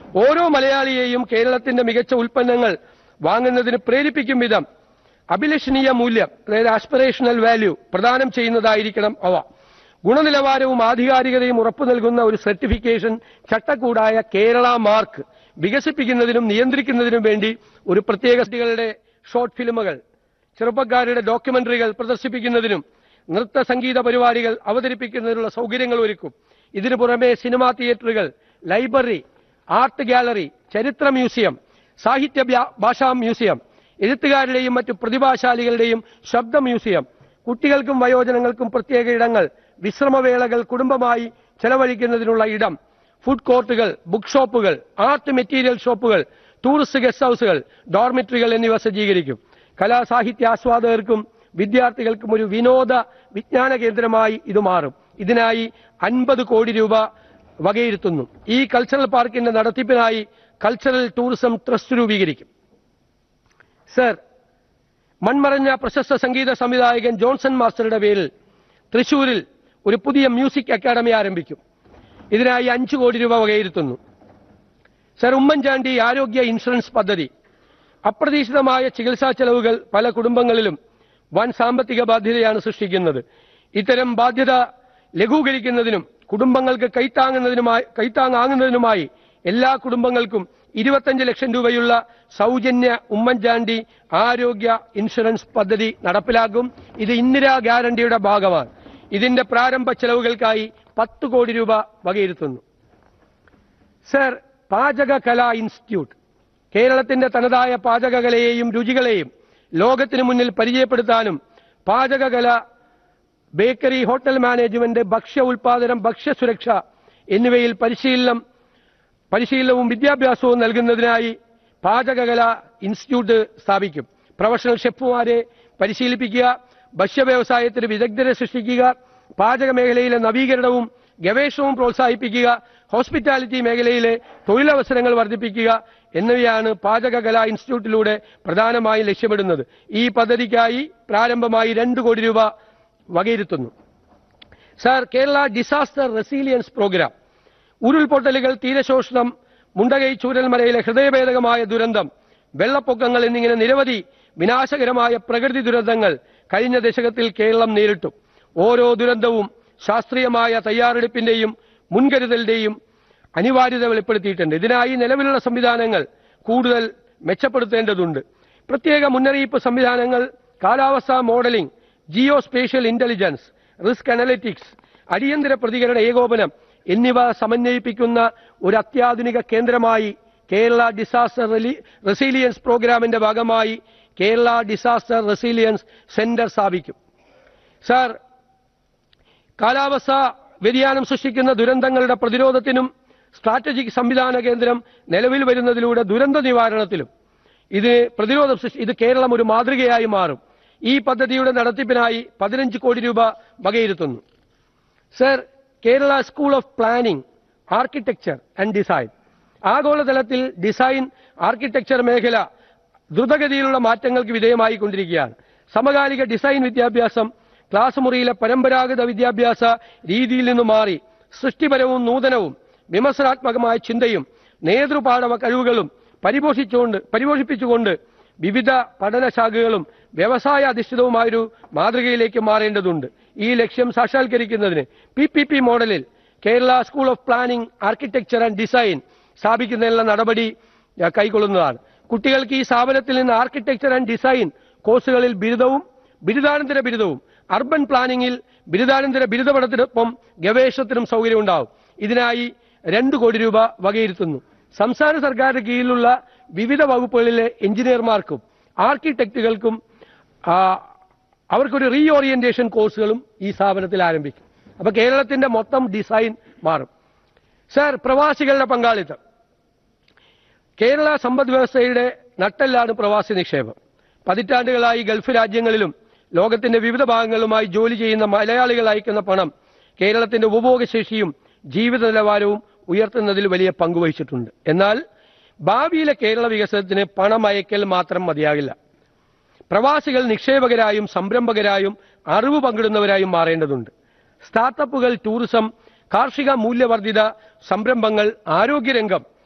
ഓരോ മലയാളിയെയും കേരളത്തിന്റെ മികച്ച ഉൽപ്പന്നങ്ങൾ വാങ്ങുന്നതിന് പ്രേരിപ്പിക്കും വിധം അഭിലഷണീയ മൂല്യം അതായത് ആസ്പിറേഷണൽ വാല്യൂ പ്രദാനം ചെയ്യുന്നതായിരിക്കണം അവ ഗുണനിലവാരവും ആധികാരികതയും ഉറപ്പു നൽകുന്ന ഒരു സർട്ടിഫിക്കേഷൻ ചട്ടക്കൂടായ കേരള മാർക്ക് വികസിപ്പിക്കുന്നതിനും നിയന്ത്രിക്കുന്നതിനും വേണ്ടി ഒരു പ്രത്യേക കുട്ടികളുടെ ഷോർട്ട് ഫിലിമുകൾ ചെറുപ്പക്കാരുടെ ഡോക്യുമെന്ററികൾ പ്രദർശിപ്പിക്കുന്നതിനും നൃത്ത സംഗീത പരിപാടികൾ അവതരിപ്പിക്കുന്നതിനുള്ള സൗകര്യങ്ങൾ ഒരുക്കും ഇതിനു പുറമെ സിനിമാ തിയേറ്ററുകൾ ലൈബ്രറി ആർട്ട് ഗാലറി ചരിത്ര മ്യൂസിയം സാഹിത്യ വ്യാ- ഭാഷാ മ്യൂസിയം എഴുത്തുകാരുടെയും മറ്റു പ്രതിഭാശാലികളുടെയും ശബ്ദ മ്യൂസിയം കുട്ടികൾക്കും വയോജനങ്ങൾക്കും പ്രത്യേക ഇടങ്ങൾ വിശ്രമവേളകൾ കുടുംബമായി ചെലവഴിക്കുന്നതിനുള്ള ഇടം ഫുഡ് കോർട്ടുകൾ ബുക്ക് ഷോപ്പുകൾ ആർട്ട് മെറ്റീരിയൽ ഷോപ്പുകൾ ടൂറിസ്റ്റ് ഗസ്റ്റ് ഹൗസുകൾ ഡോർമിറ്ററികൾ എന്നിവ സജ്ജീകരിക്കും കലാസാഹിത്യ ആസ്വാദകർക്കും വിദ്യാർത്ഥികൾക്കും ഒരു വിനോദ വിജ്ഞാന കേന്ദ്രമായി ഇത് മാറും ഇതിനായി അൻപത് കോടി രൂപ വകയിരുത്തുന്നു ഈ കൾച്ചറൽ പാർക്കിന്റെ നടത്തിപ്പിനായി കൾച്ചറൽ ടൂറിസം ട്രസ്റ്റ് രൂപീകരിക്കും സർ മൺമറഞ്ഞ പ്രശസ്ത സംഗീത സംവിധായകൻ ജോൺസൺ മാസ്റ്ററുടെ പേരിൽ തൃശൂരിൽ ഒരു പുതിയ മ്യൂസിക് അക്കാദമി ആരംഭിക്കും ഇതിനായി അഞ്ചു കോടി രൂപ വകയിരുത്തുന്നു സർ ഉമ്മൻചാണ്ടി ആരോഗ്യ ഇൻഷുറൻസ് പദ്ധതി അപ്രതീക്ഷിതമായ ചികിത്സാ ചെലവുകൾ പല കുടുംബങ്ങളിലും വൻ സാമ്പത്തിക ബാധ്യതയാണ് സൃഷ്ടിക്കുന്നത് ഇത്തരം ബാധ്യത ലഘൂകരിക്കുന്നതിനും കുടുംബങ്ങൾക്ക് കൈത്താങ്ങുന്നതിനുമായി കൈത്താങ്ങാകുന്നതിനുമായി എല്ലാ കുടുംബങ്ങൾക്കും ഇരുപത്തഞ്ച് ലക്ഷം രൂപയുള്ള സൗജന്യ ഉമ്മൻചാണ്ടി ആരോഗ്യ ഇൻഷുറൻസ് പദ്ധതി നടപ്പിലാക്കും ഇത് ഇന്ദിരാ ഗ്യാരണ്ടിയുടെ ഭാഗമാണ് ഇതിന്റെ പ്രാരംഭ ചെലവുകൾക്കായി പത്ത് കോടി രൂപ വകയിരുത്തുന്നു സർ പാചകകലാ ഇൻസ്റ്റിറ്റ്യൂട്ട് കേരളത്തിന്റെ തനതായ പാചകകലയെയും രുചികളെയും ലോകത്തിനു മുന്നിൽ പരിചയപ്പെടുത്താനും പാചകകല ബേക്കറി ഹോട്ടൽ മാനേജ്മെന്റ് ഭക്ഷ്യ ഉൽപാദനം ഭക്ഷ്യസുരക്ഷ എന്നിവയിൽ പരിശീലനം പരിശീലനവും വിദ്യാഭ്യാസവും നൽകുന്നതിനായി പാചകകല ഇൻസ്റ്റിറ്റ്യൂട്ട് സ്ഥാപിക്കും പ്രൊഫഷണൽ ഷെഫുമാരെ പരിശീലിപ്പിക്കുക ഭക്ഷ്യ വ്യവസായത്തിന് വിദഗ്ധരെ സൃഷ്ടിക്കുക പാചക മേഖലയിലെ നവീകരണവും ഗവേഷണവും പ്രോത്സാഹിപ്പിക്കുക ഹോസ്പിറ്റാലിറ്റി മേഖലയിലെ തൊഴിലവസരങ്ങൾ വർദ്ധിപ്പിക്കുക എന്നിവയാണ് പാചകകലാ ഇൻസ്റ്റിറ്റ്യൂട്ടിലൂടെ പ്രധാനമായും ലക്ഷ്യമിടുന്നത് ഈ പദ്ധതിക്കായി പ്രാരംഭമായി രണ്ട് കോടി രൂപ വകയിരുത്തുന്നു sir Kerala disaster resilience program ഉരുൾപൊട്ടലുകൾ തീരശോഷണം മുണ്ടകൈ ചൂരൽമലയിലെ ഹൃദയഭേദകമായ ദുരന്തം വെള്ളപ്പൊക്കങ്ങൾ എന്നിങ്ങനെ നിരവധി വിനാശകരമായ പ്രകൃതി ദുരന്തങ്ങൾ കഴിഞ്ഞ ദശകത്തിൽ കേരളം നേരിട്ടു ഓരോ ദുരന്തവും ശാസ്ത്രീയമായ തയ്യാറെടുപ്പിന്റെയും മുൻകരുതലിന്റെയും അനിവാര്യത വെളിപ്പെടുത്തിയിട്ടുണ്ട് ഇതിനായി നിലവിലുള്ള സംവിധാനങ്ങൾ കൂടുതൽ മെച്ചപ്പെടുത്തേണ്ടതുണ്ട് പ്രത്യേക മുന്നറിയിപ്പ് സംവിധാനങ്ങൾ കാലാവസ്ഥാ modelling geospatial intelligence risk analytics അടിയന്തര പ്രതികരണ ഏകോപനം എന്നിവ സമന്വയിപ്പിക്കുന്ന ഒരു അത്യാധുനിക കേന്ദ്രമായി കേരള ഡിസാസ്റ്റർ റെസീലിയൻസ് പ്രോഗ്രാമിന്റെ ഭാഗമായി കേരള ഡിസാസ്റ്റർ റെസീലിയൻസ് സെന്റർ സ്ഥാപിക്കും സാർ കാലാവസ്ഥ വ്യതിയാനം സൃഷ്ടിക്കുന്ന ദുരന്തങ്ങളുടെ പ്രതിരോധത്തിനും സ്ട്രാറ്റജിക് സംവിധാന കേന്ദ്രം നിലവിൽ വരുന്നതിലൂടെ ദുരന്ത നിവാരണത്തിലും ഇത് പ്രതിരോധം സൃഷ്ടി ഇത് കേരളം ഒരു മാതൃകയായി മാറും ഈ പദ്ധതിയുടെ നടത്തിപ്പിനായി പതിനഞ്ച് കോടി രൂപ വകയിരുത്തുന്നു sir Kerala school of planning architecture and design ആഗോളതലത്തിൽ ഡിസൈൻ ആർക്കിടെക്ചർ മേഖല ദ്രുതഗതിയിലുള്ള മാറ്റങ്ങൾക്ക് വിധേയമായി കൊണ്ടിരിക്കുകയാണ് സമകാലിക ഡിസൈൻ വിദ്യാഭ്യാസം ക്ലാസ് മുറിയിലെ പരമ്പരാഗത വിദ്യാഭ്യാസ രീതിയിൽ നിന്ന് മാറി സൃഷ്ടിപരവും നൂതനവും വിമർശനാത്മകമായ ചിന്തയും നേതൃപാഠവ കഴിവുകളും പരിപോഷിച്ചുകൊണ്ട് പരിപോഷിപ്പിച്ചുകൊണ്ട് വിവിധ പഠനശാഖകളും വ്യവസായ അധിഷ്ഠിതവുമായൊരു മാതൃകയിലേക്ക് മാറേണ്ടതുണ്ട് ഈ ലക്ഷ്യം സാക്ഷാത്കരിക്കുന്നതിന് പി പി പി മോഡലിൽ Kerala school of planning architecture and design സ്ഥാപിക്കുന്നതിനുള്ള നടപടി ഏഹ്, കൈക്കൊള്ളുന്നതാണ് കുട്ടികൾക്ക് ഈ സ്ഥാപനത്തിൽ നിന്ന് ആർക്കിടെക്ചർ ആൻഡ് ഡിസൈൻ കോഴ്സുകളിൽ ബിരുദവും ബിരുദാനന്തര ബിരുദവും അർബൻ പ്ലാനിംഗിൽ ബിരുദാനന്തര ബിരുദ പഠനത്തിനൊപ്പം ഗവേഷണത്തിനും സൗകര്യമുണ്ടാവും ഇതിനായി രണ്ട് കോടി രൂപ വകയിരുത്തുന്നു സംസ്ഥാന സർക്കാരിന്റെ കീഴിലുള്ള വിവിധ വകുപ്പുകളിലെ എഞ്ചിനീയർമാർക്കും ആർക്കിടെക്റ്റുകൾക്കും ആ, അവർക്കൊരു റീ ഓറിയന്റേഷൻ കോഴ്സുകളും ഈ സ്ഥാപനത്തിൽ ആരംഭിക്കും അപ്പൊ കേരളത്തിന്റെ മൊത്തം ഡിസൈൻ മാറും സാർ പ്രവാസികളുടെ പങ്കാളിത്തം കേരള സമ്പദ് വ്യവസ്ഥയുടെ നട്ടെല്ലാണ് പ്രവാസി നിക്ഷേപം പതിറ്റാണ്ടുകളായി ഗൾഫ് രാജ്യങ്ങളിലും ലോകത്തിന്റെ വിവിധ ഭാഗങ്ങളുമായി ജോലി ചെയ്യുന്ന മലയാളികൾ അയക്കുന്ന പണം കേരളത്തിന്റെ ഉപഭോഗശേഷിയും ജീവിത നിലവാരവും ഉയർത്തുന്നതിൽ വലിയ പങ്കുവഹിച്ചിട്ടുണ്ട് എന്നാൽ ഭാവിയിലെ കേരള വികസനത്തിന് പണം അയക്കൽ മാത്രം മതിയാകില്ല പ്രവാസികൾ നിക്ഷേപകരായും സംരംഭകരായും അറിവ് പങ്കിടുന്നവരായും മാറേണ്ടതുണ്ട് സ്റ്റാർട്ടപ്പുകൾ ടൂറിസം കാർഷിക മൂല്യവർദ്ധിത സംരംഭങ്ങൾ ആരോഗ്യരംഗം